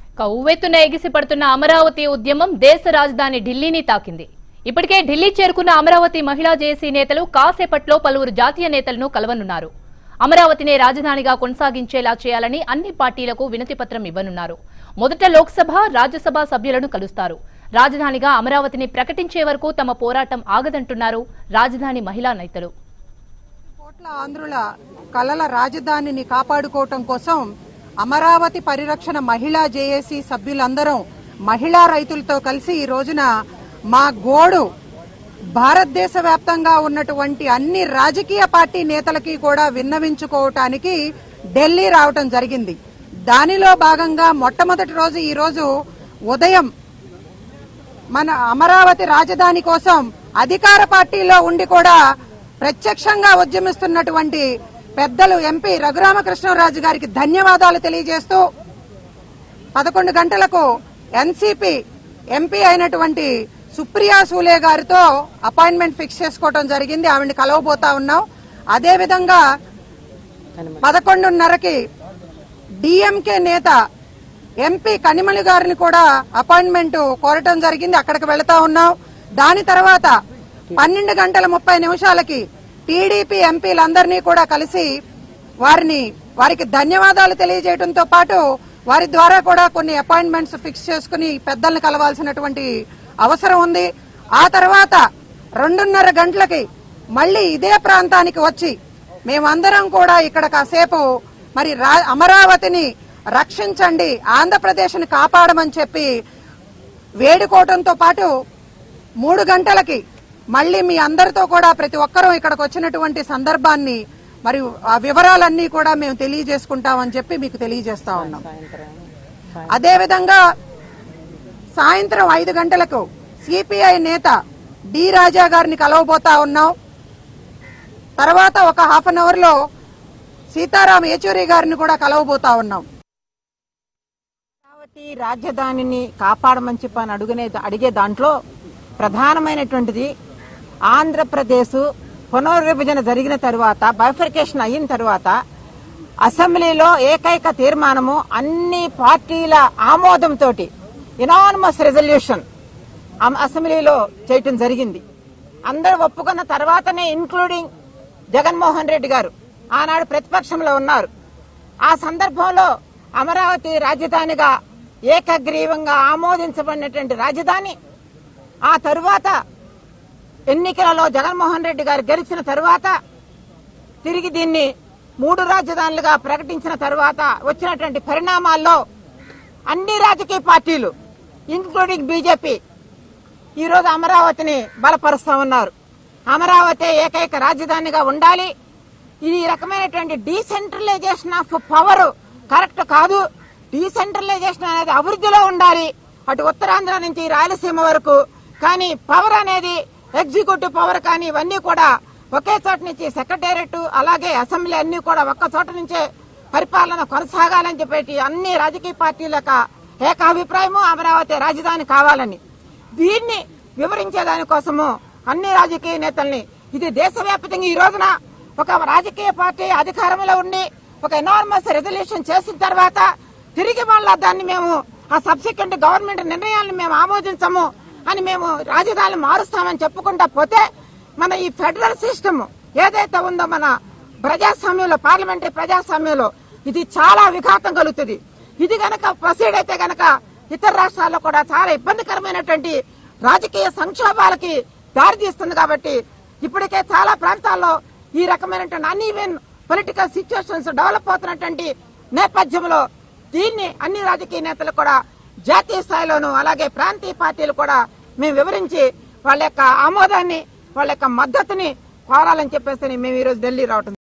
ఇక ఉవ్వెత్తున ఎగిసిపడుతున్న అమరావతి ఉద్యమం దేశ రాజధాని ఢిల్లీని తాకింది ఇప్పటికే ఢిల్లీ చేరుకున్న అమరావతి మహిళా జేసీ నేతలు కాసేపట్లో పలువురు జాతీయ నేతలను కలవనున్నారు అమరావతినే రాజధానిగా కొనసాగించేలా చేయాలని అన్ని పార్టీలకు వినతి పత్రం ఇవ్వనున్నారు మొదట లోక్సభ రాజ్యసభ సభ్యులను కలుస్తారు రాజధానిగా అమరావతిని ప్రకటించే వరకు తమ పోరాటం ఆగదంటున్నారు రాజధాని మహిళా నేతలు కోట్ల ఆంధ్రుల కలల రాజధానిని కాపాడుకోవటం కోసం అమరావతి పరిరక్షణ మహిళా జేఏసీ సభ్యులందరం మహిళా రైతులతో కలిసి ఈ రోజున మా గోడు భారతదేశ వ్యాప్తంగా ఉన్నటువంటి అన్ని రాజకీయ పార్టీ నేతలకి కూడా విన్నవించుకోవటానికి ఢిల్లీ రావటం జరిగింది దానిలో భాగంగా మొట్టమొదటి రోజు ఈ రోజు ఉదయం మన అమరావతి రాజధాని కోసం అధికార పార్టీలో ఉండి కూడా ప్రత్యక్షంగా ఉద్యమిస్తున్నటువంటి పెద్దలు ఎంపీ రఘురామకృష్ణరాజు గారికి ధన్యవాదాలు తెలియజేస్తూ పదకొండు గంటలకు ఎన్సీపీ ఎంపీ అయినటువంటి సుప్రియా సూలే గారితో అపాయింట్మెంట్ ఫిక్స్ చేసుకోవడం జరిగింది ఆవిడని కలవబోతా ఉన్నాం అదే విధంగా పదకొండున్నరకి డిఎంకే నేత ఎంపీ కనిమలి గారిని కూడా అపాయింట్మెంట్ కోరటం జరిగింది అక్కడికి వెళతా ఉన్నాం దాని తర్వాత పన్నెండు గంటల ముప్పై నిమిషాలకి టీడీపీ ఎంపీలందరినీ కూడా కలిసి వారిని వారికి ధన్యవాదాలు తెలియజేయడంతో పాటు వారి ద్వారా కూడా కొన్ని అపాయింట్మెంట్స్ ఫిక్స్ చేసుకుని పెద్దల్ని కలవాల్సినటువంటి అవసరం ఉంది ఆ తర్వాత రెండున్నర గంటలకి మళ్ళీ ఇదే ప్రాంతానికి వచ్చి మేమందరం కూడా ఇక్కడ కాసేపు మరి రా- అమరావతిని రక్షించండి ఆంధ్రప్రదేశ్ని కాపాడమని చెప్పి వేడుకోవడంతో పాటు మూడు గంటలకి మళ్ళీ మీ అందరితో కూడా ప్రతి ఒక్కరూ ఇక్కడికి వచ్చినటువంటి సందర్భాన్ని మరియు ఆ వివరాలన్నీ కూడా మేము తెలియజేసుకుంటామని చెప్పి మీకు తెలియజేస్తా ఉన్నాం అదే విధంగా సాయంత్రం ఐదు గంటలకు సిపిఐ నేత డి రాజా గారిని కలవబోతా ఉన్నాం తర్వాత ఒక హాఫ్ అన్ అవర్ లో సీతారాం యేచూరి గారిని కూడా కలవబోతా ఉన్నాం అమరావతి రాజధానిని కాపాడమని చెప్పని అడుగునే అడిగే దాంట్లో ప్రధానమైనటువంటిది ఆంధ్రప్రదేశ్ పునర్విభజన జరిగిన తరువాత బైఫర్కేషన్ అయిన తరువాత అసెంబ్లీలో ఏకైక తీర్మానము అన్ని పార్టీల ఆమోదంతో ఇనానమస్ రెజల్యూషన్ అసెంబ్లీలో చేయటం జరిగింది అందరూ ఒప్పుకున్న తర్వాతనే ఇన్క్లూడింగ్ జగన్మోహన్ రెడ్డి గారు ఆనాడు ప్రతిపక్షంలో ఉన్నారు ఆ సందర్భంలో అమరావతి రాజధానిగా ఏకగ్రీవంగా ఆమోదించబడినటువంటి రాజధాని ఆ తరువాత ఎన్నికలలో జగన్మోహన్ రెడ్డి గారు గెలిచిన తరువాత తిరిగి దీన్ని మూడు రాజధానులుగా ప్రకటించిన తరువాత వచ్చినటువంటి పరిణామాల్లో అన్ని రాజకీయ పార్టీలు ఇంక్లూడింగ్ బీజేపీ ఈ రోజు అమరావతిని బలపరుస్తా ఉన్నారు అమరావతి ఏకైక రాజధానిగా ఉండాలి ఈ రకమైనటువంటి డీసెంట్రలైజేషన్ ఆఫ్ పవర్ కరెక్ట్ కాదు డీసెంట్రలైజేషన్ అనేది అభివృద్ధిలో ఉండాలి అటు ఉత్తరాంధ్ర నుంచి రాయలసీమ వరకు కానీ పవర్ అనేది ఎగ్జిక్యూటివ్ పవర్ కానీ ఇవన్నీ కూడా ఒకే చోట నుంచి సెక్రటేరియట్ అలాగే అసెంబ్లీ అన్ని కూడా ఒక్క చోట నుంచే పరిపాలన కొనసాగాలని చెప్పేటి అన్ని రాజకీయ పార్టీల యొక్క ఏకాభిప్రాయము అమరావతి రాజధాని కావాలని దీన్ని వివరించే దానికోసము అన్ని రాజకీయ నేతల్ని ఇది దేశవ్యాప్తంగా ఈ రోజున ఒక రాజకీయ పార్టీ అధికారంలో ఉండి ఒక ఎనార్మస్ రెజల్యూషన్ చేసిన తర్వాత తిరిగి మళ్ళా దాన్ని మేము ఆ సబ్సిక్వెంట్ గవర్నమెంట్ నిర్ణయాలను మేము ఆమోదించము అని మేము రాజధాని మారుస్తామని చెప్పుకుంటా పోతే మన ఈ ఫెడరల్ సిస్టమ్ ఏదైతే ఉందో మన ప్రజాస్వామ్యంలో పార్లమెంటరీ ప్రజాస్వామ్యంలో ఇది చాలా విఘాతం కలుగుతుంది ఇది గనక ప్రొసీడ్ అయితే గనక ఇతర రాష్ట్రాల్లో కూడా చాలా ఇబ్బందికరమైనటువంటి రాజకీయ సంక్షోభాలకి దారితీస్తుంది కాబట్టి ఇప్పటికే చాలా ప్రాంతాల్లో ఈ రకమైనటువంటి అన్ఈవెన్ పొలిటికల్ సిచ్యువేషన్స్ డెవలప్ అవుతున్నటువంటి నేపథ్యంలో దీన్ని అన్ని రాజకీయ నేతలు కూడా జాతీయ స్థాయిలోనూ అలాగే ప్రాంతీయ పార్టీలు కూడా మేము వివరించి వాళ్ళ యొక్క ఆమోదాన్ని వాళ్ళ యొక్క మద్దతుని కోరాలని చెప్పేసి మేము ఈరోజు ఢిల్లీ రావటం